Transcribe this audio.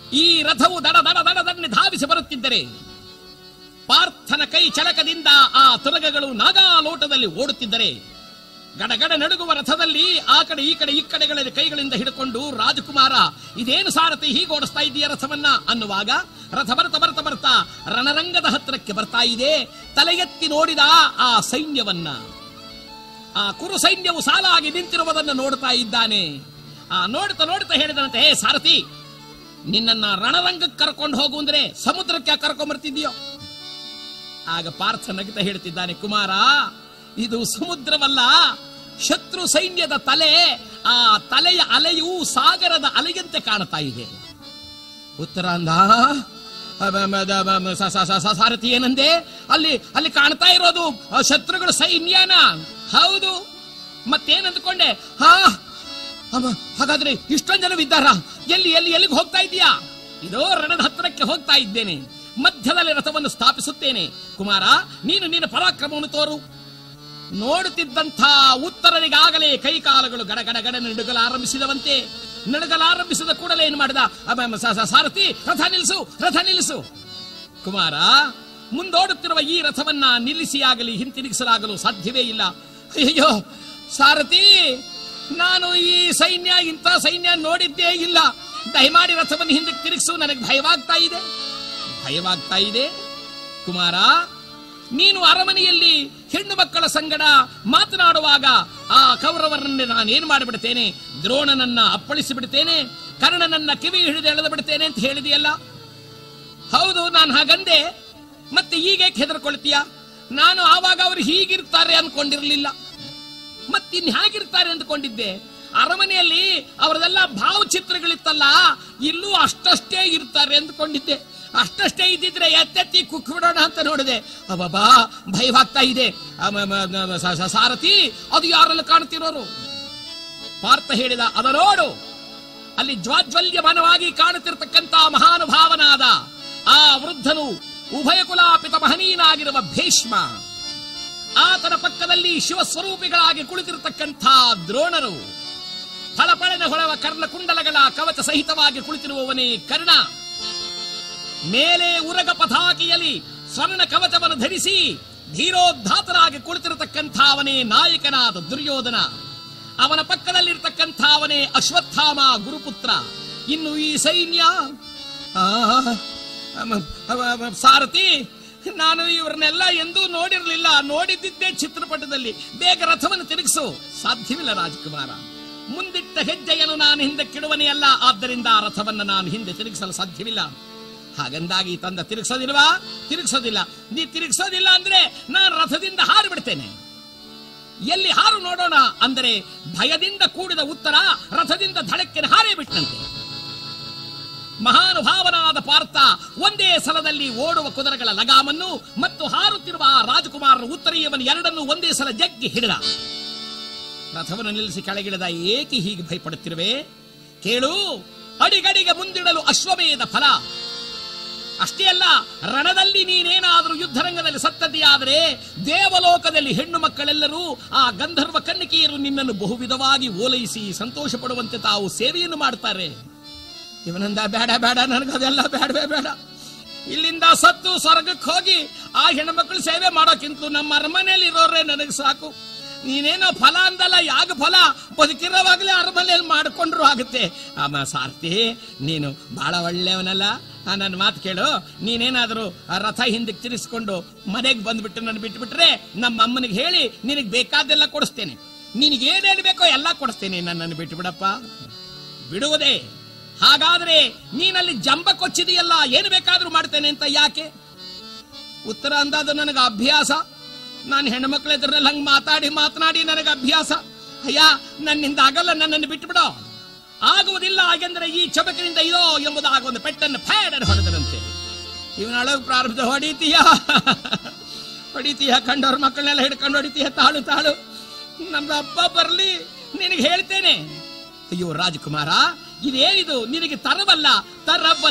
ಈ ರಥವು ದಡ ದಡ ದಡದನ್ನೇ ಧಾವಿಸಿ ಬರುತ್ತಿದ್ದರೆ ಪಾರ್ಥನ ಕೈ ಚಳಕದಿಂದ ಆ ತುರಗಗಳು ನಾಗಾಲೋಟದಲ್ಲಿ ಓಡುತ್ತಿದ್ದರೆ ಗಡಗಡ ನಡುಗುವ ರಥದಲ್ಲಿ ಆ ಕಡೆ ಈ ಕಡೆ ಈ ಕಡೆಗಳಲ್ಲಿ ಕೈಗಳಿಂದ ಹಿಡ್ಕೊಂಡು ರಾಜಕುಮಾರ ಇದೇನು ಸಾರಥಿ ಹೀಗೆ ಓಡಿಸ್ತಾ ಇದೆಯ ರಥವನ್ನ ಅನ್ನುವಾಗ ರಥ ಬರ್ತಾ ಬರ್ತಾ ಬರ್ತಾ ರಣರಂಗದ ಹತ್ತಿರಕ್ಕೆ ಬರ್ತಾ ಇದೆ ತಲೆ ಎತ್ತಿ ನೋಡಿದ ಆ ಸೈನ್ಯವನ್ನ ಆ ಕುರು ಸೈನ್ಯವು ಸಾಲಾಗಿ ನಿಂತಿರುವುದನ್ನು ನೋಡ್ತಾ ಇದ್ದಾನೆ ಆ ನೋಡ್ತಾ ನೋಡ್ತಾ ಹೇಳಿದಂತೆ ಹೇ ಸಾರಥಿ ನಿನ್ನನ್ನ ರಣರಂಗಕ್ಕೆ ಕರ್ಕೊಂಡು ಹೋಗು ಅಂದ್ರೆ ಸಮುದ್ರಕ್ಕೆ ಯಾಕೆ ಕರ್ಕೊಂಡ್ ಬರ್ತಿದ್ಯೋ ಆಗ ಪಾರ್ಥ ನಗಿತ ಹೇಳ್ತಿದ್ದಾನೆ ಕುಮಾರ ಇದು ಸಮುದ್ರವಲ್ಲ ಶತ್ರು ಸೈನ್ಯದ ತಲೆ ಆ ತಲೆಯ ಅಲೆಯು ಸಾಗರದ ಅಲೆಯಂತೆ ಕಾಣ್ತಾ ಇದೆ ಉತ್ತರಾಂಧ ಅಬ- ಮ- ದ- ಮ- ಮ- ಸ- ಸ- ಸ- ಸ- ಸಾರಥಿ ಏನಂದೆ ಅಲ್ಲಿ ಅಲ್ಲಿ ಕಾಣ್ತಾ ಇರೋದು ಆ ಶತ್ರುಗಳ ಸೈನ್ಯನ ಹೌದು ಮತ್ತೇನ್ ಅಂದ್ಕೊಂಡೆ ಹಾ ಅಮ್ಮ, ಹಾಗಾದ್ರೆ ಇಷ್ಟೊಂದು ಜನವಿದ್ದಾರ ಎಲ್ಲಿ ಎಲ್ಲಿ ಎಲ್ಲಿಗೆ ಹೋಗ್ತಾ ಇದೀಯಾ ಇದೋ ರಣದ ಹತ್ತಿರಕ್ಕೆ ಹೋಗ್ತಾ ಇದ್ದೇನೆ ಮಧ್ಯದಲ್ಲಿ ರಥವನ್ನು ಸ್ಥಾಪಿಸುತ್ತೇನೆ ಕುಮಾರ ನೀನು ನಿನ್ನ ಪರಾಕ್ರಮವನ್ನು ತೋರು ನೋಡುತ್ತಿದ್ದಂಥ ಉತ್ತರನಿಗಾಗಲೇ ಕೈಕಾಲುಗಳು ಗಡಗಡ ಗಡ ನಡುಗಲಾರಂಭಿಸಿದವಂತೆ ನಡುಗಲಾರಂಭಿಸಿದ ಕೂಡಲೇ ಏನು ಮಾಡಿದ ಅಬ್ಬ, ಅಮ್ಮ, ಸ- ಸ- ಸಾರಥಿ ರಥ ನಿಲ್ಲಿಸು ರಥ ನಿಲ್ಲಿಸು ಕುಮಾರ ಮುಂದೋಡುತ್ತಿರುವ ಈ ರಥವನ್ನ ನಿಲ್ಲಿಸಿಯಾಗಲಿ ಹಿಂತಿರುಗಿಸಲಾಗಲು ಸಾಧ್ಯವೇ ಇಲ್ಲ ಅಯ್ಯೋ ಸಾರಥಿ ನಾನು ಈ ಸೈನ್ಯ ಇಂಥ ಸೈನ್ಯ ನೋಡಿದ್ದೇ ಇಲ್ಲ ದಯಮಾಡಿ ರಥವನ್ನು ಹಿಂದಕ್ಕೆ ತಿರುಗಿಸು ನನಗೆ ಭಯವಾಗ್ತಾ ಇದೆ ಭಯವಾಗ್ತಾ ಇದೆ ಕುಮಾರ ನೀನು ಅರಮನೆಯಲ್ಲಿ ಹೆಣ್ಣು ಮಕ್ಕಳ ಸಂಗಡ ಮಾತನಾಡುವಾಗ ಆ ಕೌರವರನ್ನು ನಾನೇನು ಮಾಡಿಬಿಡ್ತೇನೆ ದ್ರೋಣನನ್ನ ಅಪ್ಪಳಿಸಿ ಬಿಡ್ತೇನೆ ಕರ್ಣನನ್ನ ಕಿವಿ ಹಿಡಿದು ಎಳೆದು ಬಿಡ್ತೇನೆ ಅಂತ ಹೇಳಿದೆಯಲ್ಲ ಹೌದು ನಾನು ಹಾಗಂದೆ ಮತ್ತೆ ಈಗ ಹೆದರ್ಕೊಳ್ತೀಯ ನಾನು ಆವಾಗ ಅವರು ಹೀಗಿರ್ತಾರೆ ಅನ್ಕೊಂಡಿರ್ಲಿಲ್ಲ ಮತ್ತಿನ್ ಹೇಗಿರ್ತಾರೆ ಅಂದ್ಕೊಂಡಿದ್ದೆ ಅರಮನೆಯಲ್ಲಿ ಅವರದೆಲ್ಲ ಭಾವಚಿತ್ರಗಳಿತ್ತಲ್ಲ ಇಲ್ಲೂ ಅಷ್ಟಷ್ಟೇ ಇರ್ತಾರೆ ಅಂದ್ಕೊಂಡಿದ್ದೆ ಅಷ್ಟಷ್ಟೇ ಇದ್ದಿದ್ರೆ ಎತ್ತೆತ್ತಿ ಕುಕ್ ಬಿಡೋಣ ಅಂತ ನೋಡಿದೆ ಅಬ್ಬಾ ಭಯವಾಗ್ತಾ ಇದೆ ಅಮ- ಮ- ಮ- ಸ- ಸ- ಸಾರಥಿ ಅದು ಯಾರೆಲ್ಲ ಕಾಣ್ತಿರೋರು ಪಾರ್ಥ ಹೇಳಿದ ಅದ ನೋಡು ಅಲ್ಲಿ ಜ್ವಾಜ್ವಲ್ಯಮಾನವಾಗಿ ಕಾಣುತ್ತಿರತಕ್ಕಂತ ಮಹಾನುಭಾವನಾದ ಆ ವೃದ್ಧನು ಉಭಯ ಕುಲಾಪಿತ ಮಹನೀಯನಾಗಿರುವ ಭೀಷ್ಮ ಆತನ ಪಕ್ಕದಲ್ಲಿ ಶಿವಸ್ವರೂಪಿಗಳಾಗಿ ಕುಳಿತಿರತಕ್ಕಂಥ ದ್ರೋಣರು ಫಳಫಳನೆ ಹೊಳವ ಕರ್ಣಕುಂಡಲಗಳ ಕವಚ ಸಹಿತವಾಗಿ ಕುಳಿತಿರುವವನೇ ಕರ್ಣ ಮೇಲೆ ಉರಗ ಪತಾಕಿಯಲ್ಲಿ ಸ್ವರ್ಣ ಕವಚವನ್ನು ಧರಿಸಿ ಧೀರೋದ್ಧಾತರಾಗಿ ಕುಳಿತಿರತಕ್ಕಂಥ ಅವನೇ ನಾಯಕನಾದ ದುರ್ಯೋಧನ ಅವನ ಪಕ್ಕದಲ್ಲಿರ್ತಕ್ಕಂಥ ಅವನೇ ಅಶ್ವತ್ಥಾಮ ಗುರುಪುತ್ರ ಇನ್ನು ಈ ಸೈನ್ಯ ಆ, ಅಮ- ಅವ- ಅವ- ಸಾರಥಿ ನಾನು ಇವ್ರನ್ನೆಲ್ಲ ಎಂದೂ ನೋಡಿರಲಿಲ್ಲ ನೋಡಿದ್ದಿದ್ದೇ ಚಿತ್ರಪಟದಲ್ಲಿ ಬೇಗ ರಥವನ್ನು ತಿರುಗಿಸು ಸಾಧ್ಯವಿಲ್ಲ ರಾಜಕುಮಾರ ಮುಂದಿಟ್ಟ ಹೆಜ್ಜೆಯನ್ನು ನಾನು ಹಿಂದಕ್ಕಿಡುವನೇ ಅಲ್ಲ ಆದ್ದರಿಂದ ಆ ರಥವನ್ನು ನಾನು ಹಿಂದೆ ತಿರುಗಿಸಲು ಸಾಧ್ಯವಿಲ್ಲ ಹಾಗಂದಾಗಿ ತಂದ ತಿರುಗಿಸೋದಿಲ್ವಾ ತಿರುಗಿಸೋದಿಲ್ಲ ನೀ ತಿರುಗಿಸೋದಿಲ್ಲ ಅಂದ್ರೆ ನಾನು ರಥದಿಂದ ಹಾರಿ ಬಿಡ್ತೇನೆ ಎಲ್ಲಿ ಹಾರು ನೋಡೋಣ ಅಂದರೆ ಭಯದಿಂದ ಕೂಡಿದ ಉತ್ತರ ರಥದಿಂದ ಧಡಕ್ಕಿನ ಹಾರೇ ಬಿಟ್ಟಂತೆ ಮಹಾನುಭಾವನಾದ ಪಾರ್ಥ ಒಂದೇ ಸಲದಲ್ಲಿ ಓಡುವ ಕುದುರೆಗಳ ಲಗಾಮನ್ನು ಮತ್ತು ಹಾರುತ್ತಿರುವ ಆ ರಾಜಕುಮಾರರ ಉತ್ತರೀಯವನ್ನು ಎರಡನ್ನೂ ಒಂದೇ ಸಲ ಜಗ್ಗಿ ಹಿಡಿದ ರಥವನ್ನು ನಿಲ್ಲಿಸಿ ಕೆಳಗಿಳಿದ ಏಕೆ ಹೀಗೆ ಭಯಪಡುತ್ತಿರುವೆ ಕೇಳು ಅಡಿಗಡಿಗೆ ಮುಂದಿಡಲು ಅಶ್ವಮೇಧ ಫಲ ಅಷ್ಟೇ ಅಲ್ಲ ರಣದಲ್ಲಿ ನೀನೇನಾದರೂ ಯುದ್ಧರಂಗದಲ್ಲಿ ಸತ್ತದೆಯಾದರೆ ದೇವಲೋಕದಲ್ಲಿ ಹೆಣ್ಣು ಮಕ್ಕಳೆಲ್ಲರೂ ಆ ಗಂಧರ್ವ ಕನ್ನಿಕೆಯರು ನಿನ್ನನ್ನು ಬಹುವಿಧವಾಗಿ ಓಲೈಸಿ ಸಂತೋಷ ಪಡುವಂತೆ ತಾವು ಸೇವೆಯನ್ನು ಮಾಡ್ತಾರೆ ಇವನಂದ ಬೇಡ ಬೇಡ ನನಗದೆಲ್ಲ ಬೇಡವೇ ಬೇಡ ಇಲ್ಲಿಂದ ಸತ್ತು ಸ್ವರ್ಗಕ್ಕೆ ಹೋಗಿ ಆ ಹೆಣ್ಮಕ್ಳು ಸೇವೆ ಮಾಡೋಕ್ಕಿಂತ ನಮ್ಮ ಅರಮನೆಯಲ್ಲಿ ಇರೋರೇ ನನಗೆ ಸಾಕು ನೀನೇನೋ ಫಲ ಅಂದಲ್ಲ ಯಾಗ ಫಲ ಬದುಕಿರೋವಾಗಲೇ ಅರಮನೆಯಲ್ಲಿ ಮಾಡಿಕೊಂಡ್ರು ಆಗುತ್ತೆ ಆಮ ಸಾರ್ತಿ ನೀನು ಬಹಳ ಒಳ್ಳೆಯವನಲ್ಲ ಆ, ನನ್ನ ಮಾತು ಕೇಳು ನೀನೇನಾದರೂ ಆ ರಥ ಹಿಂದಕ್ಕೆ ತಿರ್ಗಿಸ್ಕೊಂಡು ಮನೆಗೆ ಬಂದ್ಬಿಟ್ಟು ನನ್ನ ಬಿಟ್ಬಿಟ್ರೆ ನಮ್ಮ ಅಮ್ಮನಿಗೆ ಹೇಳಿ ನಿನಗೆ ಬೇಕಾದೆಲ್ಲ ಕೊಡಿಸ್ತೇನೆ ನಿನಗೆ ಏನೇನು ಬೇಕೋ ಎಲ್ಲ ಕೊಡಿಸ್ತೇನೆ ನನ್ನನ್ನು ಬಿಟ್ಟುಬಿಡಪ್ಪ ಬಿಡುವುದೇ ಹಾಗಾದ್ರೆ ನೀನಲ್ಲಿ ಜಂಬ ಕೊಚ್ಚಿದೆಯಲ್ಲ ಏನು ಬೇಕಾದ್ರೂ ಮಾಡ್ತೇನೆ ಅಂತ ಯಾಕೆ ಉತ್ತರ ಅಂದಾದು ನನಗೆ ಅಭ್ಯಾಸ ನಾನು ಹೆಣ್ಮಕ್ಳ ಎದುರಲ್ಲಿ ಹಂಗೆ ಮಾತಾಡಿ ಮಾತನಾಡಿ ನನಗೆ ಅಭ್ಯಾಸ ಅಯ್ಯ ನನ್ನಿಂದ ಆಗಲ್ಲ ನನ್ನನ್ನು ಬಿಟ್ಟುಬಿಡೋ ಆಗುವುದಿಲ್ಲ ಹಾಗೆಂದರೆ ಈ ಚಬಕಿನಿಂದ ಇದೋ ಎಂಬುದಾಗಿ ಒಂದು ಪೆಟ್ಟನ್ನು ಫೇಡನ್ನು ಹೊಡೆದರಂತೆ ಇವನೊಳಗೆ ಪ್ರಾರಂಭ ಹೊಡಿತೀಯ ಹೊಡಿತೀಯ ಕಂಡವ್ರ ಮಕ್ಕಳನ್ನೆಲ್ಲ ಹಿಡ್ಕೊಂಡು ಹೊಡಿತೀಯ ತಾಳು ತಾಳು ನಮ್ಮ ಹಬ್ಬ ಬರಲಿ ನಿನಗೆ ಹೇಳ್ತೇನೆ ಅಯ್ಯೋ ರಾಜಕುಮಾರ ಇದೇನಿದು ನಿನಗೆ ತರವಲ್ಲ ತರಬಲ್ಲ